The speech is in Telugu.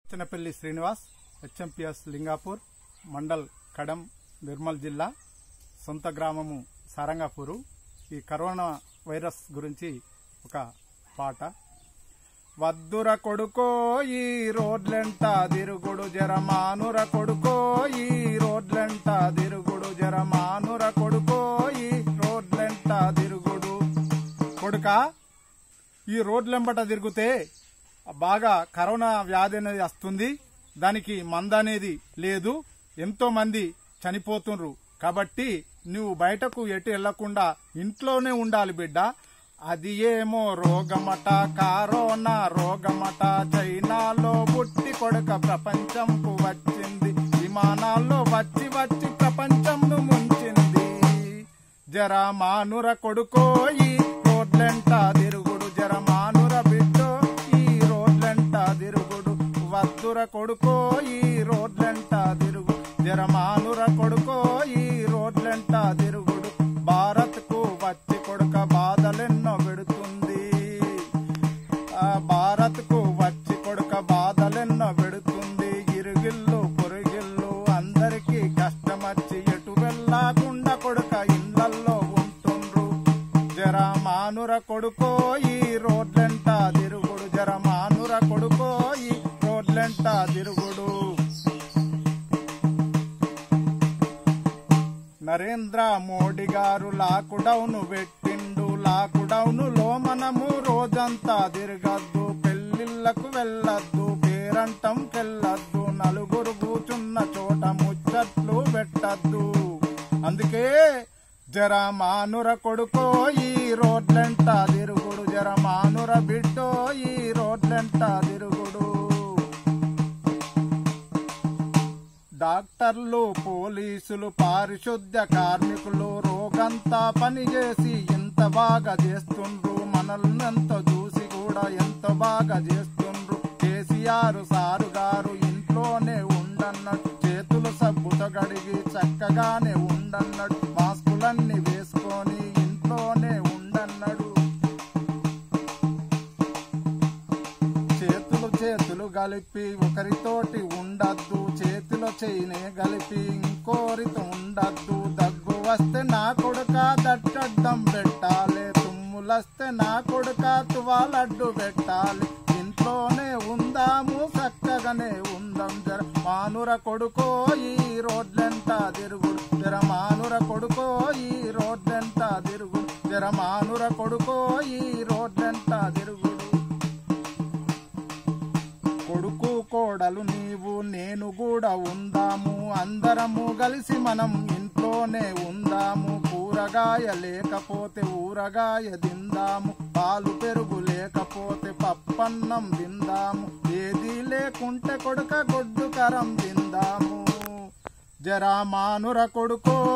చిన్నపల్లి శ్రీనివాస్ హెచ్ఎంపిఎస్ లింగాపూర్ మండల్ కడం నిర్మల్ జిల్లా సొంత గ్రామము సారంగాపూరు ఈ కరోనా వైరస్ గురించి ఒక పాట వద్దుర కొడుకో ఈ రోడ్లెంట తిరుగుడు జరమానుర కొడుకో ఈ రోడ్లెంట తిరుగుడు జరమానుర కొడుకో ఈ రోడ్లెంట తిరుగుడు కొడుక ఈ రోడ్లెంబట తిరిగితే బాగా కరోనా వ్యాధి అనేది వస్తుంది దానికి మంద అనేది లేదు ఎంతో మంది చనిపోతుండ్రు కాబట్టి నువ్వు బయటకు ఎటు వెళ్లకుండా ఇంట్లోనే ఉండాలి బిడ్డ అది ఏమో రోగమట కరోనా రోగమట చైనాలో పుట్టి కొడుక ప్రపంచంకు వచ్చింది విమానాల్లో వచ్చి వచ్చి ప్రపంచంను ముంచింది జర మానుర కొడుకో ఈ రోడ్లెంట తిరుగుడు జర మానుర బిడ్డో ఈ రోడ్లెంట తిరుగుడు వద్దుర కొడుకో ఈ రోడ్లెంట తిరుగు జర మానుర కొడుకో ఈ రోడ్లెంట తిరుగుడు భారత్ కు వచ్చి కొడుక బాధలెన్నో పెడుతుంది ఆ భారత్ కు వచ్చి కొడుక బాధలెన్నో పెడుతుంది ఇరుగిల్లు పొరుగిల్లు అందరికీ కష్టమచ్చి ఎటు వెళ్ళకుండా కొడుక ఇళ్లల్లో ఉంటుండ్రు జర మానుర కొడుకో ఈ రోడ్లెంట తిరుగుడు జర మానుర కొడుకో ఈ రోడ్లెంట తిరుగుడు నరేంద్ర మోడీ గారు లాక్డౌన్ పెట్టిండు లాక్డౌన్ లో మనము రోజంతా తిరగద్దు పెళ్లిళ్లకు వెళ్ళొద్దు పేరంటం కెళ్ళొద్దు నలుగురు కూచున్న చోట ముచ్చట్లు పెట్టద్దు అందుకే జర మానుర కొడుకో ఈ రోడ్లెంట తిరుగుడు జర మానుర బిడ్డో ఈ రోడ్లెంట తిరుగుడు డాక్టర్లు పోలీసులు పారిశుద్ధ్య కార్మికులు రోగంతా పనిచేసి ఎంత బాగా చేస్తుండ్రు మనల్ని ఎంత చూసి కూడా ఎంత బాగా చేస్తుండ్రు కేసీఆర్ సారు గారు ఇంట్లోనే ఉండన్నట్టు చేతులు సబ్బుతో గడిగి చక్కగానే ఉండన్నాడు మాస్కులన్నీ వేసుకొని ఇంట్లోనే ఉండన్నాడు చేతులు చేతులు కలిపి ఒకరితోటి ఉండద్దు చేతిలో చేయినే కలిపి ఇంకోరితో ఉండద్దు దగ్గు వస్తే నా కొడుక దట్టడ్డం పెట్టాలి తుమ్ములస్తే నా కొడుక తువాలడ్డు పెట్టాలి ఇంట్లోనే ఉందాము చక్కగానే ఉందాం జర మానుర కొడుకో ఈ రోడ్లెంట తిరుగుడు జర మానుర కొడుకో ఈ రోడ్లెంట తిరుగుడు జర మానుర కొడుకో ఈ రోడ్లెంట తిరుగుడు కొడుకు కోడలు నీవు నేను కూడా ఉందాము అందరము కలిసి మనం ఇంట్లోనే ఉందాము కూరగాయ లేకపోతే ఊరగాయ తిందాము పాలు పెరుగు లేకపోతే పప్పన్నం తిందాము ఏది లేకుంటే కొడుక గొడ్డు కరం తిందాము జరా మానుర కొడుకో